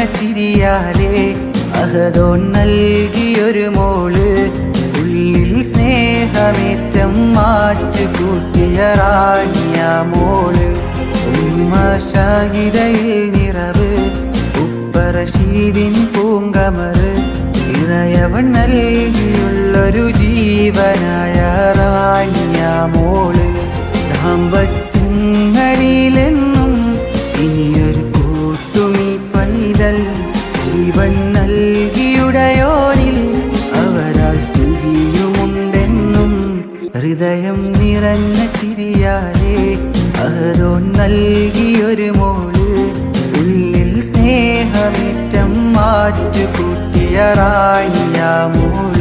ചിരിയാലേ അഹദോൻ നൽകിയൊരു മോള് ഉള്ളിൽ സ്നേഹമേറ്റം മാറ്റു കൂട്ടിയ റാണിയ മോള് ഉമ്മ ഷാഹിദയിൽ നിറവ് ഉപ്പറശീദിൻ പൂങ്കമറ് ഇറയവൻ നൽകിയുള്ളൊരു ജീവനായ റാണിയ മോള് ദാമ്പത്യങ്ങളിലെന്നും ഇനിയൊരു കൂട്ടുമീ പൈതൽ ജീവൻ നൽകിയുടയോനിൽ അവരാൽ സ്തുതിയുമുണ്ടെന്നും ഹൃദയം നിറഞ്ഞ ചിരിയാലേ അഹരോൻ നൽകിയൊരു മോള് ഉള്ളിൽ സ്നേഹമേറ്റം മാറ്റു കൂട്ടിയ റാണിയ മോള്